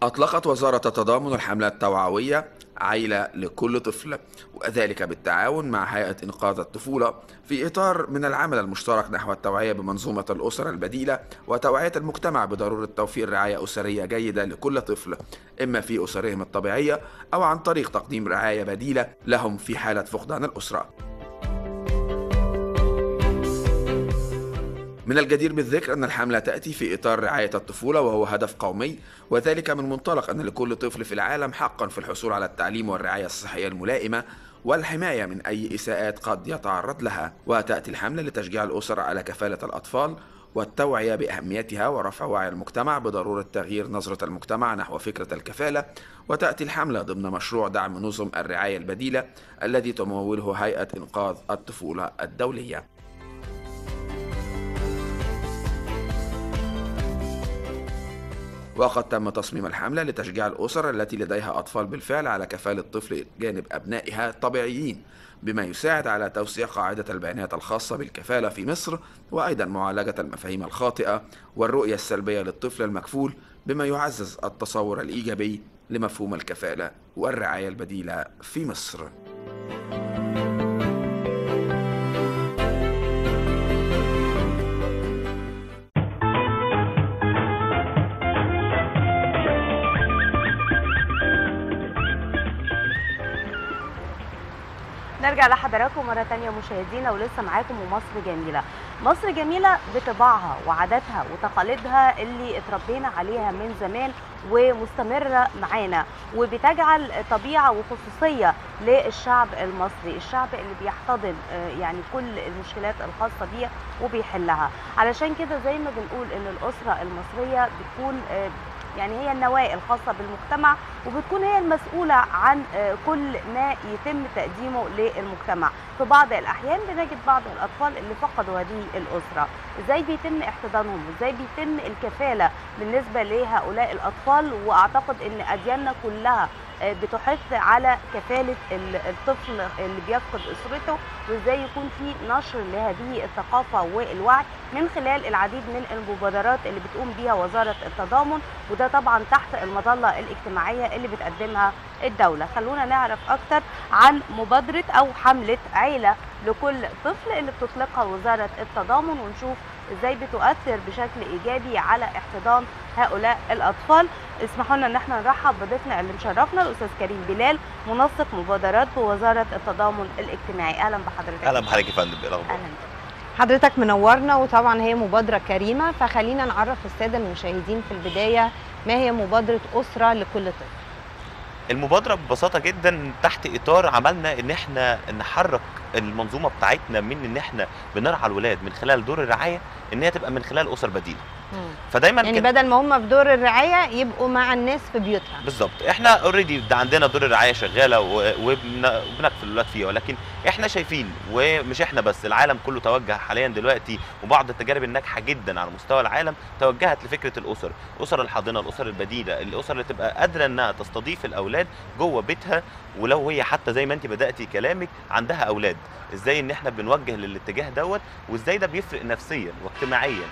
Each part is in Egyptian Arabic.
أطلقت وزارة التضامن الحملة التوعوية عيلة لكل طفل وذلك بالتعاون مع هيئة إنقاذ الطفولة في إطار من العمل المشترك نحو التوعية بمنظومة الأسر البديلة وتوعية المجتمع بضرورة توفير رعاية أسرية جيدة لكل طفل إما في أسرهم الطبيعية أو عن طريق تقديم رعاية بديلة لهم في حالة فقدان الأسرة من الجدير بالذكر أن الحملة تأتي في إطار رعاية الطفولة وهو هدف قومي وذلك من منطلق أن لكل طفل في العالم حقا في الحصول على التعليم والرعاية الصحية الملائمة والحماية من أي إساءات قد يتعرض لها وتأتي الحملة لتشجيع الأسر على كفالة الأطفال والتوعية بأهميتها ورفع وعي المجتمع بضرورة تغيير نظرة المجتمع نحو فكرة الكفالة وتأتي الحملة ضمن مشروع دعم نظم الرعاية البديلة الذي تموله هيئة إنقاذ الطفولة الدولية وقد تم تصميم الحملة لتشجيع الأسر التي لديها أطفال بالفعل على كفالة طفل جانب أبنائها الطبيعيين بما يساعد على توسيع قاعدة البيانات الخاصة بالكفالة في مصر وأيضا معالجة المفاهيم الخاطئة والرؤية السلبية للطفل المكفول بما يعزز التصور الإيجابي لمفهوم الكفالة والرعاية البديلة في مصر. نرجع لحضراتكم مرة تانية مشاهدينا ولسه معاكم ومصر جميلة مصر جميلة بطباعها وعاداتها وتقاليدها اللي اتربينا عليها من زمان ومستمرة معانا وبتجعل طبيعة وخصوصية للشعب المصري الشعب اللي بيحتضن آه، يعني كل المشكلات الخاصة بيه وبيحلها علشان كده زي ما بنقول ان الأسرة المصرية بتكون آه، يعني هي النواة الخاصة بالمجتمع وبتكون هي المسؤولة عن آه، كل ما يتم تقديمه للمجتمع في بعض الأحيان بنجد بعض الأطفال اللي فقدوا هذه الأسرة إزاي بيتم احتضانهم إزاي بيتم الكفالة بالنسبة لهؤلاء الأطفال وأعتقد أن أدياننا كلها آه، بتحث على كفالة ال- الطفل اللي بيفقد أسرته وإزاي يكون في نشر لهذه الثقافة والوعي من خلال العديد من المبادرات اللي بتقوم بيها وزارة التضامن وده طبعا تحت المظلة الاجتماعية اللي بتقدمها الدولة خلونا نعرف أكتر عن مبادرة أو حملة عيلة لكل طفل اللي بتطلقها وزارة التضامن ونشوف ازاي بتؤثر بشكل ايجابي على احتضان هؤلاء الاطفال اسمحوا لنا ان احنا نرحب بضيفنا اللي مشرفنا الاستاذ كريم بلال منسق مبادرات بوزاره التضامن الاجتماعي اهلا بحضرتك اهلا بحضرتك يا فندم ايه الاخبار اهلا حضرتك منورنا وطبعا هي مبادرة كريمة فخلينا نعرف السادة المشاهدين في البداية ما هي مبادرة أسرة لكل طفل المبادره ببساطه جدا تحت اطار عملنا ان احنا نحرك المنظومه بتاعتنا من ان احنا بنرعى الولاد من خلال دور الرعايه ان هي تبقى من خلال اسر بديله فدايما يعني كان- بدل ما هم في دور الرعاية يبقوا مع الناس في بيوتها بالظبط احنا اوريدي عندنا دور الرعايه شغاله و- وبن- وبنكفل الولاد فيها ولكن احنا شايفين ومش احنا بس العالم كله توجه حاليا دلوقتي وبعض التجارب الناجحه جدا على مستوى العالم توجهت لفكره الاسر الاسر الحاضنه الاسر البديله الاسر اللي تبقى قادره انها تستضيف الاولاد جوه بيتها ولو هي حتى زي ما انت بداتي كلامك عندها اولاد ازاي ان احنا بنوجه للاتجاه دوت وازاي ده بيفرق نفسيا واجتماعيا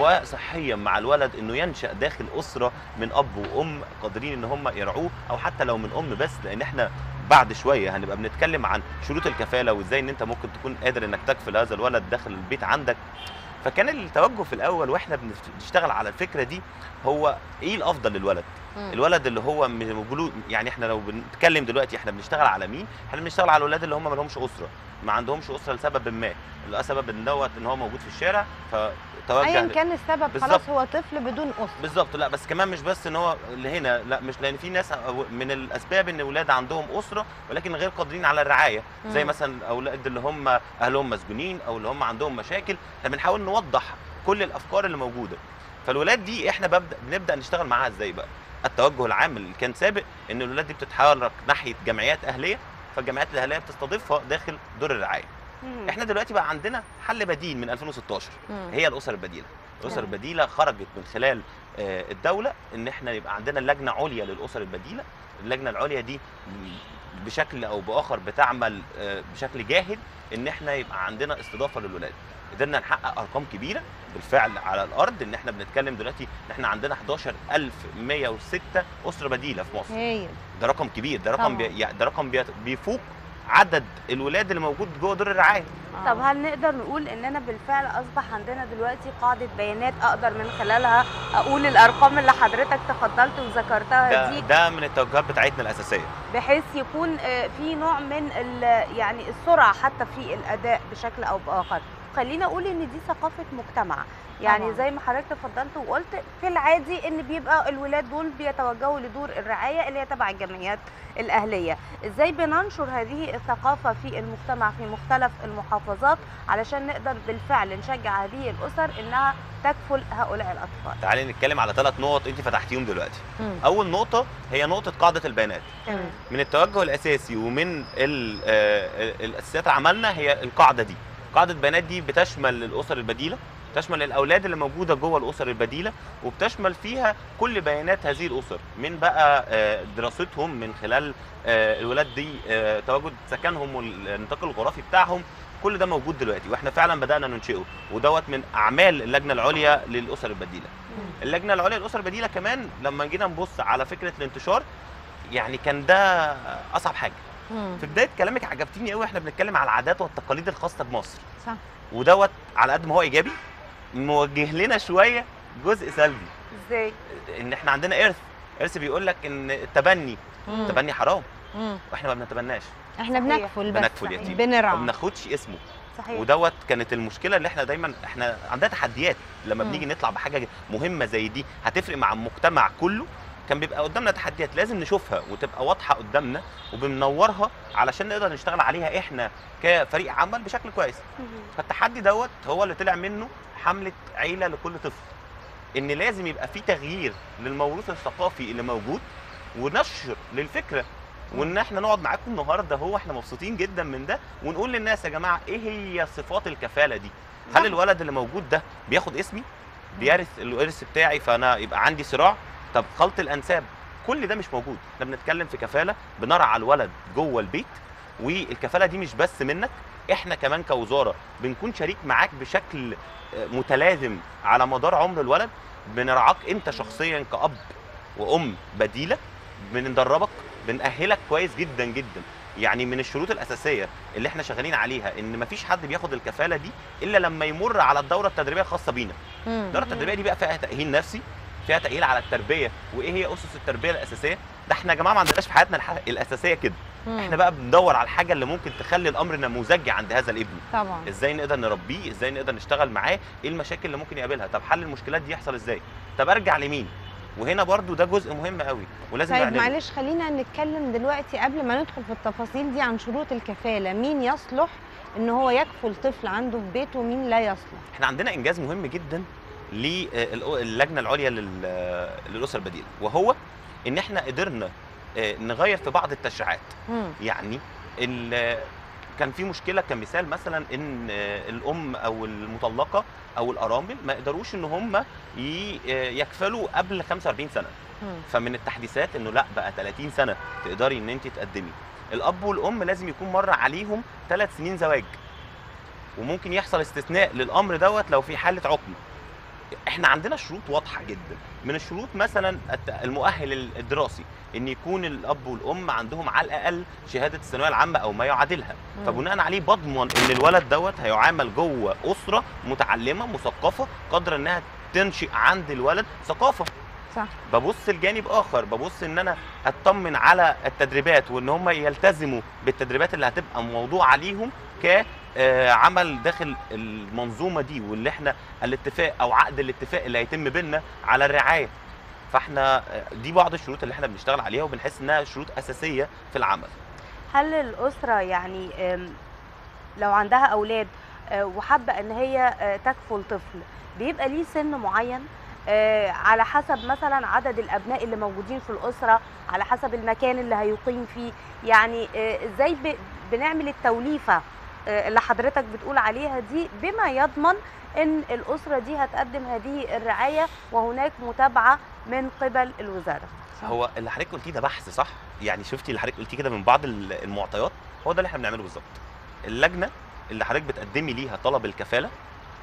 وصحيا مع الولد انه ينشا داخل اسره من اب وام قادرين ان هم يرعوه او حتى لو من ام بس لان احنا بعد شويه هنبقى بنتكلم عن شروط الكفاله وازاي ان انت ممكن تكون قادر انك تكفل هذا الولد داخل البيت عندك فكان التوجه في الاول واحنا بنشتغل على الفكره دي هو ايه الافضل للولد مم. الولد اللي هو موجود يعني احنا لو بنتكلم دلوقتي احنا بنشتغل على مين احنا بنشتغل على الاولاد اللي هم ما لهمش اسره ما عندهمش اسره لسبب ما السبب ان دوت ان هو موجود في الشارع فتوجه أيا كان السبب بالظبط. خلاص هو طفل بدون أسرة بالظبط لا بس كمان مش بس ان هو اللي هنا لا مش لان في ناس من الاسباب ان اولاد عندهم اسره ولكن غير قادرين على الرعايه زي مم. مثلا اولاد اللي هم اهلهم مسجونين او اللي هم عندهم مشاكل احنا بنحاول نوضح كل الافكار اللي موجوده فالولاد دي احنا ببدأ بنبدا نشتغل معاها ازاي بقى التوجه العام اللي كان سابق ان الولاد دي بتتحرك ناحيه جمعيات اهليه فالجمعيات الاهليه بتستضيفها داخل دور الرعايه مم. احنا دلوقتي بقى عندنا حل بديل من 2016 مم. هي الاسر البديله الاسر نعم. البديله خرجت من خلال آه، الدوله ان احنا يبقى عندنا لجنه عليا للاسر البديله اللجنه العليا دي بشكل او باخر بتعمل آه، بشكل جاهد ان احنا يبقى عندنا استضافه للولاد قدرنا نحقق ارقام كبيره بالفعل على الارض ان احنا بنتكلم دلوقتي ان احنا عندنا 11106 اسره بديله في مصر هايل ده رقم كبير ده رقم طبعاً. بي... يعني ده رقم بي... بيفوق عدد الولاد اللي موجود جوه دور الرعايه طب هل نقدر نقول اننا بالفعل اصبح عندنا دلوقتي قاعده بيانات اقدر من خلالها اقول الارقام اللي حضرتك تفضلت وذكرتها ده, دي ده من التوجهات بتاعتنا الاساسيه بحيث يكون آه، في نوع من ال- يعني السرعه حتى في الاداء بشكل او باخر خلينا اقول ان دي ثقافه مجتمع يعني طبعاً. زي ما حضرتك تفضلت وقلت في العادي ان بيبقى الولاد دول بيتوجهوا لدور الرعايه اللي هي تبع الجمعيات الاهليه ازاي بننشر هذه الثقافه في المجتمع في مختلف المحافظات علشان نقدر بالفعل نشجع هذه الاسر انها تكفل هؤلاء الاطفال تعالي نتكلم على ثلاث نقط انت فتحتيهم دلوقتي مم. اول نقطه هي نقطه قاعده البيانات تمام من التوجه الاساسي ومن ال- آه، الاساسيات عملنا هي القاعده دي قاعده البيانات دي بتشمل الاسر البديله تشمل الاولاد اللي موجوده جوه الاسر البديله وبتشمل فيها كل بيانات هذه الاسر من بقى آه، دراستهم من خلال آه، الولاد دي آه، تواجد سكنهم والنطاق الجغرافي بتاعهم كل ده موجود دلوقتي واحنا فعلا بدانا ننشئه ودوت من اعمال اللجنه العليا للاسر البديله اللجنه العليا للاسر البديله كمان لما جينا نبص على فكره الانتشار يعني كان ده اصعب حاجه مم. في بدايه كلامك عجبتيني قوي احنا بنتكلم على العادات والتقاليد الخاصه بمصر صح ودوت على قد ما هو ايجابي موجه لنا شويه جزء سلبي ازاي ان احنا عندنا ارث ارث بيقول لك ان التبني مم. التبني حرام مم. واحنا ما بنتبناش احنا صحيح. بنكفل بس بنكفل صحيح. يتيم بنرعى ما بناخدش اسمه صحيح ودوت كانت المشكله اللي احنا دايما احنا عندنا تحديات لما مم. بنيجي نطلع بحاجه مهمه زي دي هتفرق مع المجتمع كله كان بيبقى قدامنا تحديات لازم نشوفها وتبقى واضحه قدامنا وبننورها علشان نقدر نشتغل عليها احنا كفريق عمل بشكل كويس مهم. فالتحدي دوت هو اللي طلع منه حمله عيله لكل طفل ان لازم يبقى في تغيير للموروث الثقافي اللي موجود ونشر للفكره وان احنا نقعد معاكم النهارده هو احنا مبسوطين جدا من ده ونقول للناس يا جماعه ايه هي صفات الكفاله دي صح. هل الولد اللي موجود ده بياخد اسمي بيرث الورث بتاعي فانا يبقى عندي صراع طب خلط الانساب كل ده مش موجود احنا بنتكلم في كفاله بنرعى الولد جوه البيت والكفاله دي مش بس منك احنا كمان كوزاره بنكون شريك معاك بشكل آه، متلازم على مدار عمر الولد بنرعاك انت شخصيا كاب وام بديله بندربك بنأهلك كويس جدا جدا يعني من الشروط الاساسيه اللي احنا شغالين عليها ان مفيش حد بياخد الكفاله دي الا لما يمر على الدوره التدريبيه الخاصه بينا مم. الدوره التدريبيه دي بقى فيها تاهيل نفسي فيها تاهيل على التربيه وايه هي اسس التربيه الاساسيه ده احنا يا جماعه ما عندناش في حياتنا الح- الاساسيه كده مم. احنا بقى بندور على الحاجه اللي ممكن تخلي الامر نموذجي عند هذا الابن طبعا ازاي نقدر نربيه ازاي نقدر نشتغل معاه ايه المشاكل اللي ممكن يقابلها طب حل المشكلات دي يحصل ازاي طب ارجع لمين وهنا برضو ده جزء مهم قوي ولازم طيب نعلمه. معلش خلينا نتكلم دلوقتي قبل ما ندخل في التفاصيل دي عن شروط الكفاله مين يصلح ان هو يكفل طفل عنده في بيته ومين لا يصلح احنا عندنا انجاز مهم جدا للجنه العليا لل- للاسر البديله وهو ان احنا قدرنا آه، نغير في بعض التشريعات مم. يعني ال- كان في مشكله كمثال مثلا ان آه، الام او المطلقه او الارامل ما يقدروش ان هم ي- آه، يكفلوا قبل 45 سنه مم. فمن التحديثات انه لا بقى 30 سنه تقدري ان انت تقدمي الاب والام لازم يكون مر عليهم ثلاث سنين زواج وممكن يحصل استثناء للامر دوت لو في حاله عقم احنا عندنا شروط واضحه جدا من الشروط مثلا الت- المؤهل الدراسي ان يكون الاب والام عندهم على الاقل شهاده الثانويه العامه او ما يعادلها مم. فبناء عليه بضمن ان الولد دوت هيعامل جوه اسره متعلمه مثقفه قادره انها تنشئ عند الولد ثقافه صح ببص لجانب اخر ببص ان انا اطمن على التدريبات وان هم يلتزموا بالتدريبات اللي هتبقى موضوع عليهم كعمل داخل المنظومه دي واللي احنا الاتفاق او عقد الاتفاق اللي هيتم بينا على الرعايه فاحنا آه، دي بعض الشروط اللي احنا بنشتغل عليها وبنحس انها شروط اساسيه في العمل هل الأسرة يعني أم، لو عندها أولاد آه، وحابة إن هي آه، تكفل طفل بيبقى ليه سن معين آه، على حسب مثلا عدد الأبناء اللي موجودين في الأسرة على حسب المكان اللي هيقيم فيه يعني آه، إزاي ب- بنعمل التوليفة آه، اللي حضرتك بتقول عليها دي بما يضمن إن الأسرة دي هتقدم هذه الرعاية وهناك متابعة من قبل الوزارة صح. هو اللي حضرتك قلتيه ده بحث صح يعني شفتي اللي حضرتك قلتيه كده من بعض ال- المعطيات هو ده اللي احنا بنعمله بالظبط اللجنه اللي حضرتك بتقدمي ليها طلب الكفاله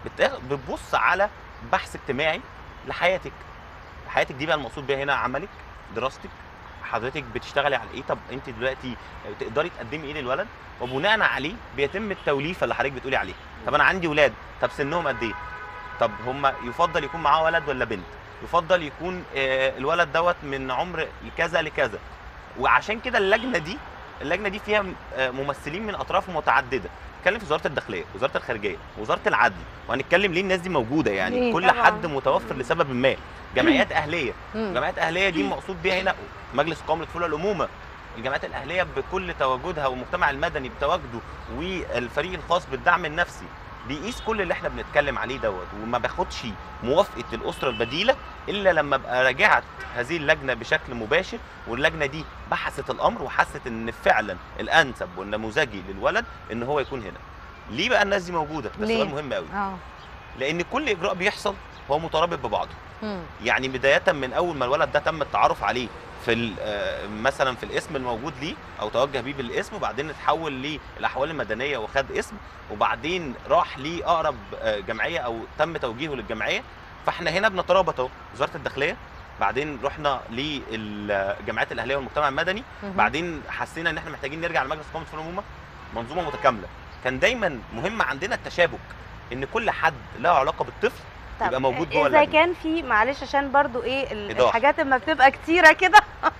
بتا- بتبص على بحث اجتماعي لحياتك حياتك دي بقى المقصود بيها هنا عملك دراستك حضرتك بتشتغلي على ايه طب انت دلوقتي تقدري تقدمي ايه للولد وبناء عليه بيتم التوليفه اللي حضرتك بتقولي عليها طب انا عندي ولاد طب سنهم قد ايه طب هم يفضل يكون معاه ولد ولا بنت يفضل يكون آه، الولد دوت من عمر كذا لكذا وعشان كده اللجنه دي اللجنه دي فيها آه، ممثلين من اطراف متعدده نتكلم في وزاره الداخليه وزاره الخارجيه وزاره العدل وهنتكلم ليه الناس دي موجوده يعني ليه؟ كل طبعاً. حد متوفر لسبب ما جمعيات اهليه مم. جمعيات اهليه دي مقصود بيها هنا مجلس قومي للطفوله والامومه الجمعيات الاهليه بكل تواجدها والمجتمع المدني بتواجده والفريق الخاص بالدعم النفسي بيقيس كل اللي احنا بنتكلم عليه دوت وما باخدش موافقه الاسره البديله الا لما ابقى راجعت هذه اللجنه بشكل مباشر واللجنه دي بحثت الامر وحست ان فعلا الانسب والنموذجي للولد ان هو يكون هنا ليه بقى الناس دي موجوده ده ليه؟ سؤال مهم قوي اه لان كل اجراء بيحصل هو مترابط ببعضه مم. يعني بدايه من اول ما الولد ده تم التعرف عليه في ال- آه، مثلا في الاسم الموجود ليه او توجه بيه بالاسم وبعدين اتحول للاحوال المدنيه وخد اسم وبعدين راح لاقرب آه، جمعيه او تم توجيهه للجمعيه فاحنا هنا بنترابط اهو وزاره الداخليه بعدين رحنا للجمعيات الاهليه والمجتمع المدني مهم. بعدين حسينا ان احنا محتاجين نرجع لمجلس قومي الطفوله والامومه منظومه متكامله كان دايما مهم عندنا التشابك ان كل حد له علاقه بالطفل طب يبقى موجود جوه اذا اللجنة. كان في معلش عشان برضو ايه ال- إيضاح. الحاجات اما بتبقى كتيره كده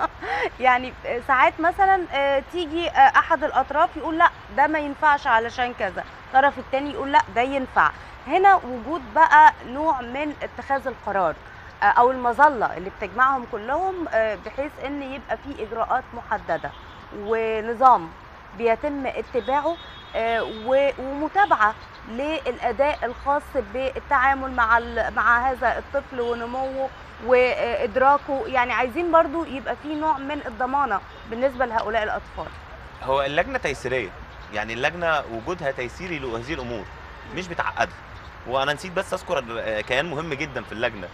يعني ساعات مثلا آه، تيجي آه، احد الاطراف يقول لا ده ما ينفعش علشان كذا الطرف التاني يقول لا ده ينفع هنا وجود بقى نوع من اتخاذ القرار آه، او المظله اللي بتجمعهم كلهم آه، بحيث ان يبقى في اجراءات محدده ونظام بيتم اتباعه آه، و- ومتابعه للاداء الخاص بالتعامل مع ال- مع هذا الطفل ونموه وادراكه يعني عايزين برضو يبقى في نوع من الضمانه بالنسبه لهؤلاء الاطفال هو اللجنه تيسيريه يعني اللجنه وجودها تيسيري لهذه الامور مش بتعقدها وانا نسيت بس اذكر آه، كيان مهم جدا في اللجنه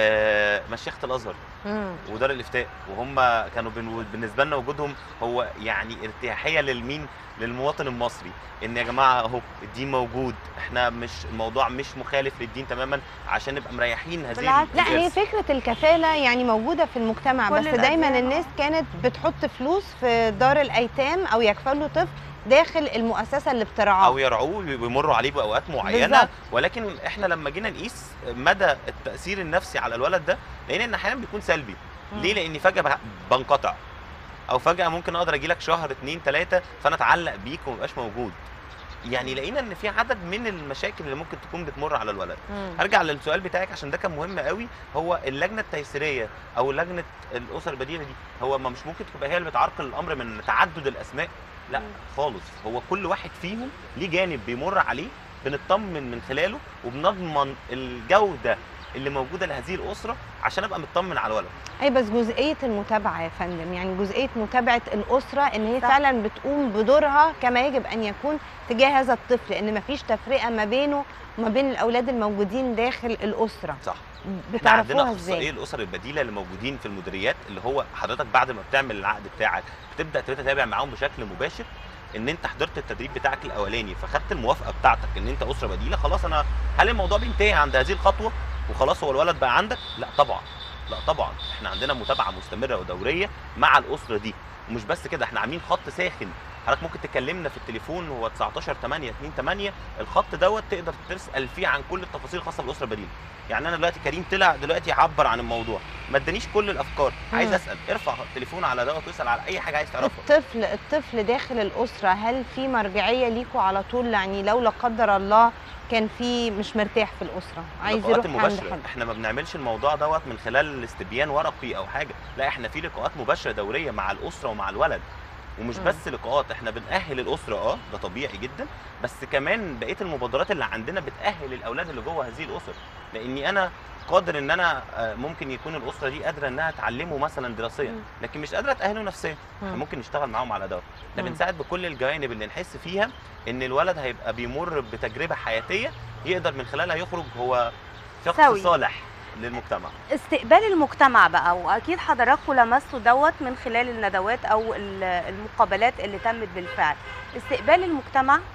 آه، مشيخه الازهر مم. ودار الافتاء وهم كانوا بن- بالنسبه لنا وجودهم هو يعني ارتياحيه للمين للمواطن المصري ان يا جماعه اهو الدين موجود احنا مش الموضوع مش مخالف للدين تماما عشان نبقى مريحين هذه بالعكس. لا هي الإرث. فكره الكفاله يعني موجوده في المجتمع كل بس دايما الأديان، الناس آه. كانت بتحط فلوس في دار الايتام او يكفلوا طفل داخل المؤسسه اللي بترعاه او يرعوه ويمروا عليه باوقات معينه بالظبط. ولكن احنا لما جينا نقيس مدى التاثير النفسي على الولد ده لقينا ان احيانا بيكون سلبي ليه لاني فجاه بح- بنقطع او فجاه ممكن اقدر اجي لك شهر اتنين تلاته فانا اتعلق بيك ومبقاش موجود يعني لقينا ان في عدد من المشاكل اللي ممكن تكون بتمر على الولد مم. هرجع للسؤال بتاعك عشان ده كان مهم قوي هو اللجنه التيسيريه او لجنه الاسر البديله دي هو ما مش ممكن تبقى هي اللي بتعرقل الامر من تعدد الاسماء لا مم. خالص هو كل واحد فيهم ليه جانب بيمر عليه بنطمن من خلاله وبنضمن الجوده اللي موجوده لهذه الاسره عشان ابقى مطمن على الولد اي بس جزئيه المتابعه يا فندم يعني جزئيه متابعه الاسره ان هي صح. فعلا بتقوم بدورها كما يجب ان يكون تجاه هذا الطفل ان مفيش تفرقه ما بينه وما بين الاولاد الموجودين داخل الاسره صح احنا عندنا بتعرفوها اخصائي ازاي الاسر البديله اللي موجودين في المديريات اللي هو حضرتك بعد ما بتعمل العقد بتاعك بتبدا تتابع معاهم بشكل مباشر ان انت حضرت التدريب بتاعك الاولاني فخدت الموافقه بتاعتك ان انت اسره بديله خلاص انا هل الموضوع بينتهي عند هذه الخطوه وخلاص هو الولد بقى عندك لا طبعا لا طبعا احنا عندنا متابعه مستمره ودوريه مع الاسره دي ومش بس كده احنا عاملين خط ساخن حضرتك ممكن تكلمنا في التليفون هو 19 8 2 8 الخط دوت تقدر تسال فيه عن كل التفاصيل الخاصه بالاسره البديله يعني انا دلوقتي كريم طلع دلوقتي يعبر عن الموضوع ما ادانيش كل الافكار عايز مم. اسال ارفع التليفون على دوت واسال على اي حاجه عايز تعرفها الطفل الطفل داخل الاسره هل في مرجعيه ليكوا على طول يعني لو لا قدر الله كان في مش مرتاح في الاسره عايز اللقاءات يروح عند المباشره حد احنا ما بنعملش الموضوع دوت من خلال استبيان ورقي او حاجه لا احنا في لقاءات مباشره دوريه مع الاسره ومع الولد ومش مم. بس لقاءات احنا بنأهل الأسرة اه ده طبيعي جدا بس كمان بقية المبادرات اللي عندنا بتأهل الأولاد اللي جوه هذه الأسر لأني أنا قادر ان انا آه، ممكن يكون الاسره دي قادره انها تعلمه مثلا دراسيا مم. لكن مش قادره تاهله نفسيا احنا مم. ممكن نشتغل معاهم على ده ده مم. بنساعد بكل الجوانب اللي نحس فيها ان الولد هيبقى بيمر بتجربه حياتيه يقدر من خلالها يخرج هو شخص سوي. صالح للمجتمع استقبال المجتمع بقى واكيد حضراتكم لمستوا دوت من خلال الندوات او ال- المقابلات اللي تمت بالفعل استقبال المجتمع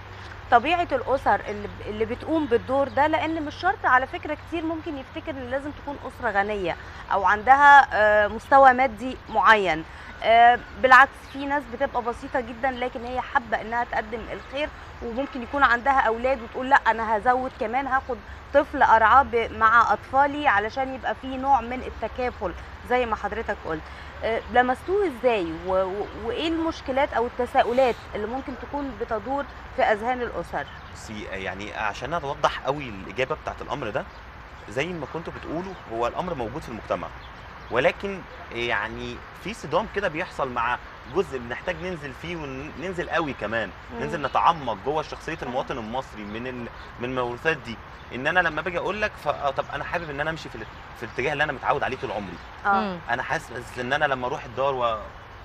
طبيعه الاسر اللي اللي بتقوم بالدور ده لان مش شرط على فكره كتير ممكن يفتكر ان لازم تكون اسره غنيه او عندها آه، مستوى مادي معين آه، بالعكس في ناس بتبقى بسيطه جدا لكن هي حابه انها تقدم الخير وممكن يكون عندها اولاد وتقول لا انا هزود كمان هاخد طفل ارعاه ب- مع اطفالي علشان يبقى في نوع من التكافل زي ما حضرتك قلت آه، لمستوه ازاي و- و- وايه المشكلات او التساؤلات اللي ممكن تكون بتدور في اذهان الاسر بصي يعني عشان اوضح قوي الاجابه بتاعت الامر ده زي ما كنتوا بتقولوا هو الامر موجود في المجتمع ولكن يعني في صدام كده بيحصل مع جزء بنحتاج ننزل فيه وننزل قوي كمان مم. ننزل نتعمق جوه شخصيه المواطن المصري من ال... من الموروثات دي ان انا لما باجي اقول لك ف... آه طب انا حابب ان انا امشي في, ال... في الاتجاه اللي انا متعود عليه طول عمري اه مم. انا حاسس ان انا لما اروح الدار و...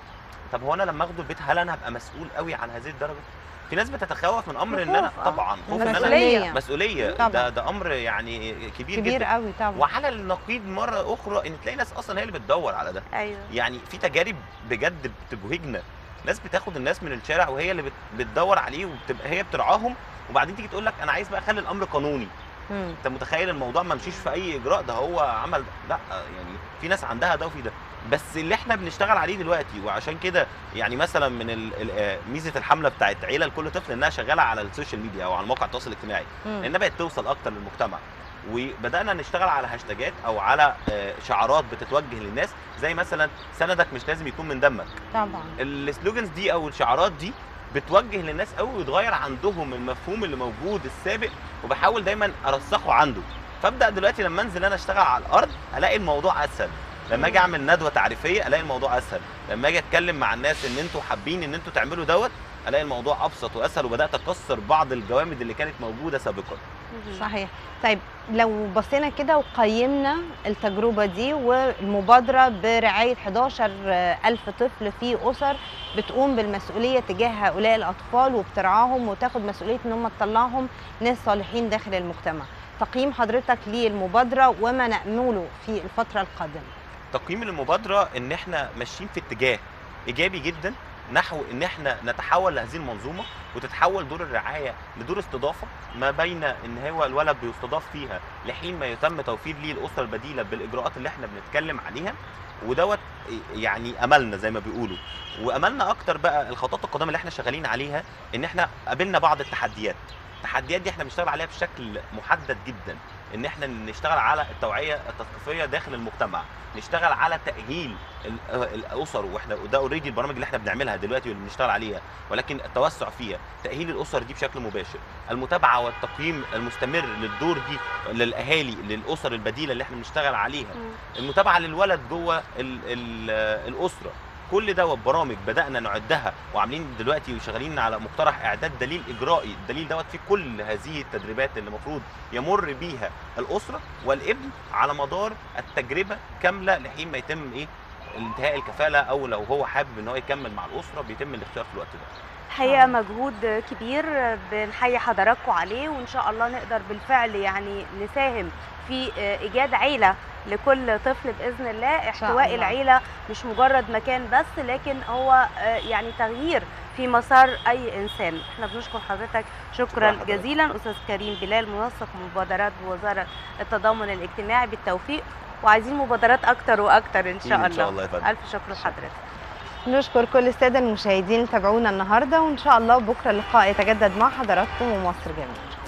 طب هو انا لما اخده البيت هل انا هبقى مسؤول قوي عن هذه الدرجه في ناس بتتخوف من امر ان انا الخوف، آه. طبعا خوف ان انا مسؤولية. مسؤوليه طبعا. ده ده امر يعني كبير, كبير جدا قوي طبعا وعلى النقيض مره اخرى ان تلاقي ناس اصلا هي اللي بتدور على ده ايوه يعني في تجارب بجد بتبهجنا ناس بتاخد الناس من الشارع وهي اللي بت- بتدور عليه وبتبقى هي بترعاهم وبعدين تيجي تقول لك انا عايز بقى اخلي الامر قانوني مم. انت متخيل الموضوع ما مشيش في اي اجراء ده هو عمل لا يعني في ناس عندها ده وفي ده بس اللي احنا بنشتغل عليه دلوقتي وعشان كده يعني مثلا من ال- ال- آه، ميزه الحمله بتاعت عيله لكل طفل انها شغاله على السوشيال ميديا او على مواقع التواصل الاجتماعي مم. لانها بقت توصل اكتر للمجتمع وبدانا نشتغل على هاشتاجات او على آه، شعارات بتتوجه للناس زي مثلا سندك مش لازم يكون من دمك طبعا السلوجنز دي او الشعارات دي بتوجه للناس قوي ويتغير عندهم المفهوم اللي موجود السابق وبحاول دايما ارسخه عنده فابدا دلوقتي لما انزل انا اشتغل على الارض الاقي الموضوع اسهل لما اجي اعمل ندوه تعريفيه الاقي الموضوع اسهل لما اجي اتكلم مع الناس ان انتوا حابين ان انتوا تعملوا دوت الاقي الموضوع ابسط واسهل وبدات اكسر بعض الجوامد اللي كانت موجوده سابقا صحيح طيب لو بصينا كده وقيمنا التجربة دي والمبادرة برعاية 11 ألف طفل في أسر بتقوم بالمسؤولية تجاه هؤلاء الأطفال وبترعاهم وتاخد مسؤولية إن هم تطلعهم ناس صالحين داخل المجتمع تقييم حضرتك للمبادرة وما نأمله في الفترة القادمة تقييم المبادره ان احنا ماشيين في اتجاه ايجابي جدا نحو ان احنا نتحول لهذه المنظومه وتتحول دور الرعايه لدور استضافه ما بين ان هو الولد بيستضاف فيها لحين ما يتم توفير ليه الاسره البديله بالاجراءات اللي احنا بنتكلم عليها ودوت يعني املنا زي ما بيقولوا واملنا اكتر بقى الخطوات القادمه اللي احنا شغالين عليها ان احنا قابلنا بعض التحديات التحديات دي احنا بنشتغل عليها بشكل محدد جدا ان احنا نشتغل على التوعيه التثقيفيه داخل المجتمع نشتغل على تاهيل ال- الاسر واحنا ده اوريدي البرامج اللي احنا بنعملها دلوقتي واللي بنشتغل عليها ولكن التوسع فيها تاهيل الاسر دي بشكل مباشر المتابعه والتقييم المستمر للدور دي للاهالي للاسر البديله اللي احنا بنشتغل عليها المتابعه للولد جوه ال ال الاسره كل دوت برامج بدانا نعدها وعاملين دلوقتي وشغالين على مقترح اعداد دليل اجرائي الدليل دوت فيه كل هذه التدريبات اللي المفروض يمر بيها الاسره والابن على مدار التجربه كامله لحين ما يتم ايه انتهاء الكفاله او لو هو حابب ان هو يكمل مع الاسره بيتم الاختيار في الوقت ده الحقيقه مجهود كبير بنحيي حضراتكم عليه وان شاء الله نقدر بالفعل يعني نساهم في ايجاد عيله لكل طفل باذن الله احتواء الله. العيله مش مجرد مكان بس لكن هو يعني تغيير في مسار اي انسان احنا بنشكر حضرتك شكرا شكرا حضرتك. جزيلا استاذ كريم بلال منسق مبادرات بوزاره التضامن الاجتماعي بالتوفيق وعايزين مبادرات اكتر واكتر ان شاء الله ان شاء الله يا فندم الف شكر لحضرتك نشكر كل السادة المشاهدين اللي تابعونا النهاردة وإن شاء الله بكرة اللقاء يتجدد مع حضراتكم ومصر جميل